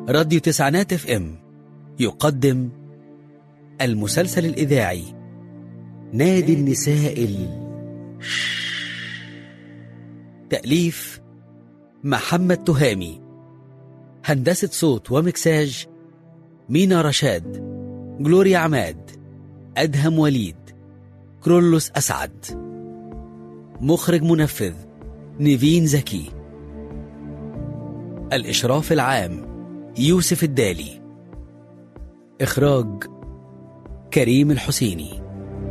راديو تسعينات اف ام يقدم المسلسل الإذاعي نادي النساء ال... تأليف محمد تهامي هندسة صوت ومكساج مينا رشاد جلوريا عماد أدهم وليد كرولوس أسعد مخرج منفذ نيفين زكي الإشراف العام يوسف الدالي إخراج كريم الحسيني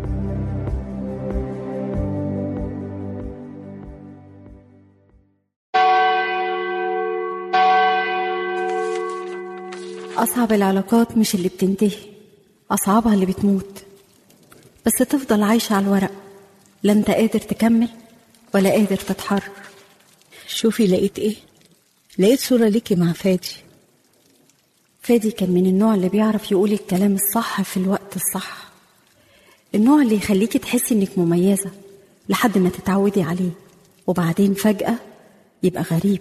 أصعب العلاقات مش اللي بتنتهي أصعبها اللي بتموت بس تفضل عايشة على الورق لا أنت قادر تكمل ولا قادر تتحرر شوفي لقيت ايه لقيت صورة ليكي مع فادي فادي كان من النوع اللي بيعرف يقول الكلام الصح في الوقت الصح النوع اللي يخليكي تحسي انك مميزة لحد ما تتعودي عليه وبعدين فجأة يبقى غريب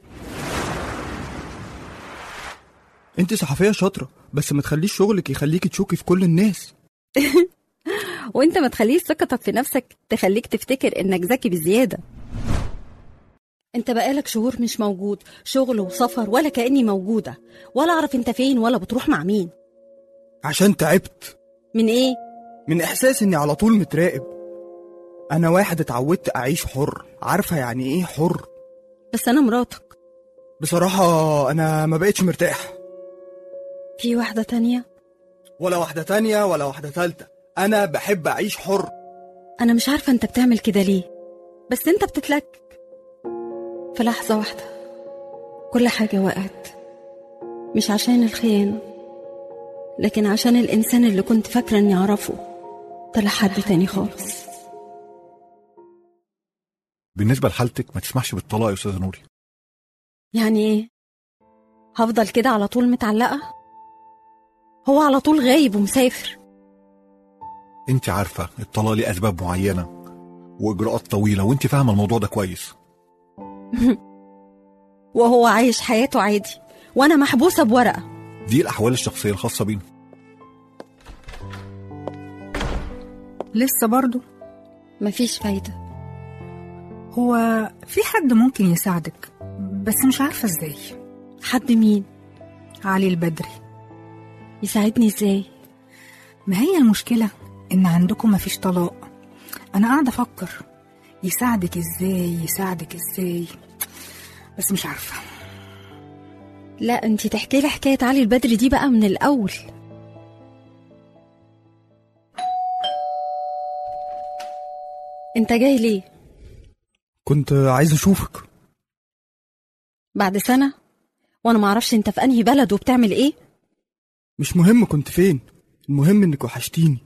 انت صحفيه شاطره بس ما تخليش شغلك يخليكي تشوكي في كل الناس وانت ما تخليش ثقتك في نفسك تخليك تفتكر انك ذكي بزيادة انت بقالك شهور مش موجود شغل وسفر ولا كأني موجودة ولا اعرف انت فين ولا بتروح مع مين عشان تعبت من ايه من احساس اني على طول متراقب انا واحد اتعودت اعيش حر عارفه يعني ايه حر بس انا مراتك بصراحه انا ما بقتش مرتاح في واحدة تانية ولا واحده تانية ولا واحده تالتة انا بحب اعيش حر انا مش عارفة انت بتعمل كده ليه بس انت بتتلكك في لحظة واحدة كل حاجة وقعت مش عشان الخيانة لكن عشان الإنسان اللي كنت فاكرة إني أعرفه طلع حد تاني خالص بالنسبة لحالتك ما تسمحش بالطلاق يا أستاذة نوري يعني إيه؟ هفضل كده على طول متعلقة؟ هو على طول غايب ومسافر أنت عارفة الطلاق ليه أسباب معينة وإجراءات طويلة وأنت فاهمة الموضوع ده كويس وهو عايش حياته عادي وأنا محبوسة بورقة دي الأحوال الشخصية الخاصة بينا لسه برضو مفيش فايدة هو في حد ممكن يساعدك بس مش عارفة ازاي حد مين؟ علي البدري يساعدني إزاي؟ ما هي المشكلة إن عندكم مفيش طلاق أنا قاعدة أفكر يساعدك ازاي يساعدك ازاي بس مش عارفة لا انتي تحكي لي حكاية علي البدري دي بقى من الأول انت جاي ليه؟ كنت عايز اشوفك بعد سنة؟ وأنا معرفش انت في أنهي بلد وبتعمل ايه؟ مش مهم كنت فين المهم انك وحشتيني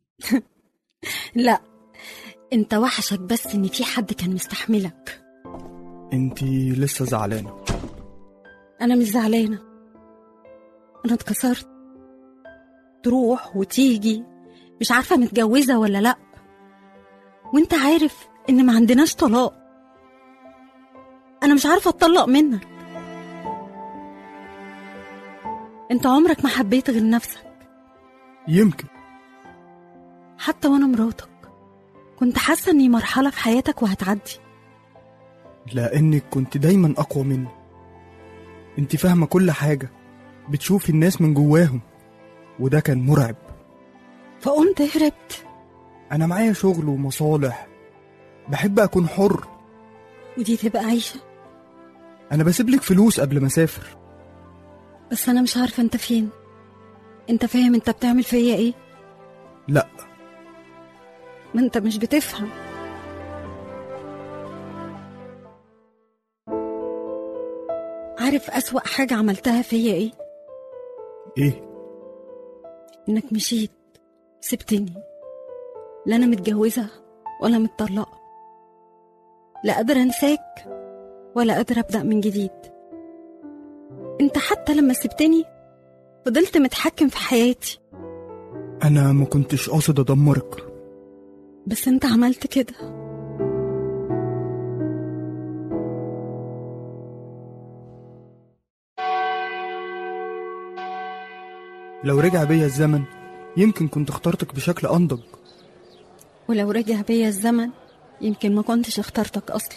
لا انت وحشك بس ان في حد كان مستحملك انتي لسه زعلانه انا مش زعلانه انا اتكسرت تروح وتيجي مش عارفه متجوزه ولا لا وانت عارف ان ما عندناش طلاق انا مش عارفه اتطلق منك انت عمرك ما حبيت غير نفسك يمكن حتى وانا مراتك كنت حاسه اني مرحله في حياتك وهتعدي لانك كنت دايما اقوى مني انت فاهمه كل حاجه بتشوفي الناس من جواهم وده كان مرعب فقمت هربت انا معايا شغل ومصالح بحب اكون حر ودي تبقى عيشه انا بسيب لك فلوس قبل ما اسافر بس انا مش عارفه انت فين انت فاهم انت بتعمل فيا ايه لا ما انت مش بتفهم عارف أسوأ حاجة عملتها فيا ايه؟ ايه إنك مشيت سبتني لا أنا متجوزة ولا متطلقة لا قادرة أنساك ولا قادرة أبدأ من جديد أنت حتى لما سبتني فضلت متحكم في حياتي انا ما كنتش قاصد ادمرك بس أنت عملت كده لو رجع بيا الزمن يمكن كنت اخترتك بشكل أنضج ولو رجع بيا الزمن يمكن ما كنتش اخترتك أصلا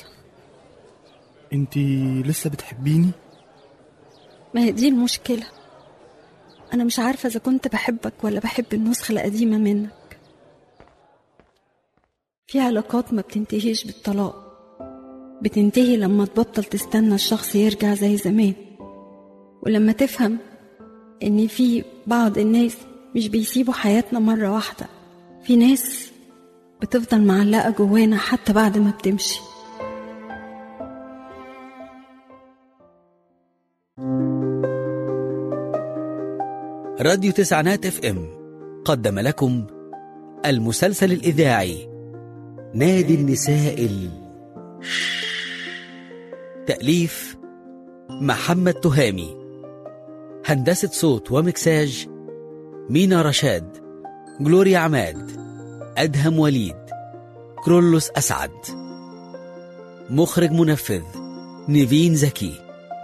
انتي لسه بتحبيني ما هي دي المشكلة أنا مش عارفة إذا كنت بحبك ولا بحب النسخة القديمة منك في علاقات ما بتنتهيش بالطلاق بتنتهي لما تبطل تستنى الشخص يرجع زي زمان ولما تفهم إن في بعض الناس مش بيسيبوا حياتنا مرة واحدة في ناس بتفضل معلقة جوانا حتى بعد ما بتمشي راديو تسعينات اف ام قدم لكم المسلسل الإذاعي نادي النساء ال... تأليف محمد تهامي هندسة صوت ومكساج مينا رشاد جلوريا عماد أدهم وليد كرولوس أسعد مخرج منفذ نيفين زكي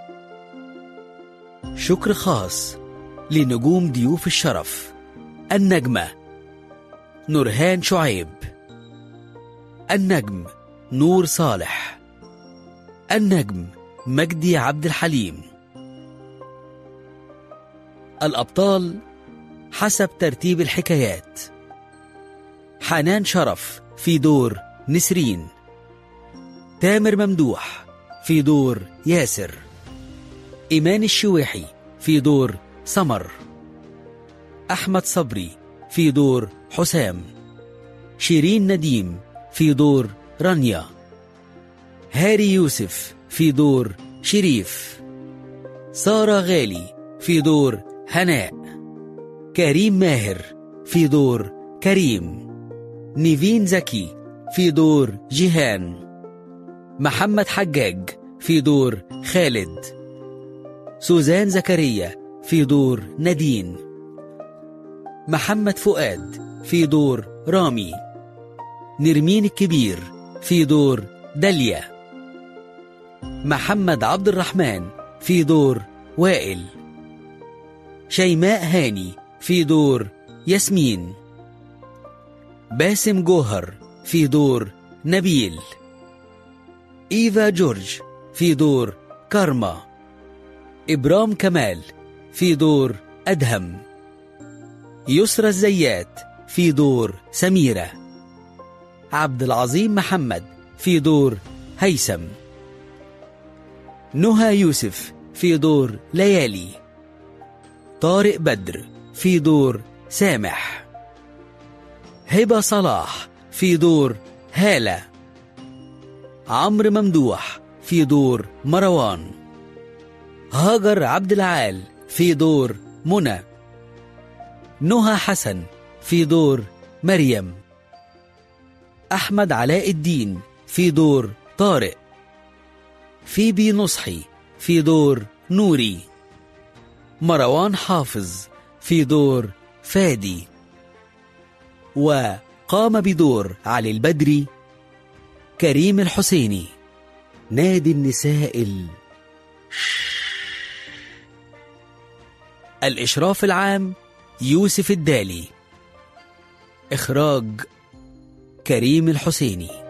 شكر خاص لنجوم ضيوف الشرف النجمة نورهان شعيب النجم نور صالح النجم مجدي عبد الحليم الأبطال حسب ترتيب الحكايات حنان شرف في دور نسرين تامر ممدوح في دور ياسر إيمان الشويحي في دور سمر أحمد صبري في دور حسام شيرين نديم في دور رانيا هاري يوسف في دور شريف سارة غالي في دور هناء كريم ماهر في دور كريم نيفين زكي في دور جيهان محمد حجاج في دور خالد سوزان زكريا في دور نادين محمد فؤاد في دور رامي نرمين الكبير في دور داليا محمد عبد الرحمن في دور وائل شيماء هاني في دور ياسمين باسم جوهر في دور نبيل إيفا جورج في دور كارما إبرام كمال في دور أدهم يسرى الزيات في دور سميرة عبد العظيم محمد في دور هيثم نهى يوسف في دور ليالي طارق بدر في دور سامح هبة صلاح في دور هالة عمرو ممدوح في دور مروان هاجر عبد العال في دور منى نهى حسن في دور مريم أحمد علاء الدين في دور طارق فيبي نصحي في دور نوري مروان حافظ في دور فادي وقام بدور علي البدري كريم الحسيني نادي النساء ال... الإشراف العام يوسف الدالي إخراج كريم الحسيني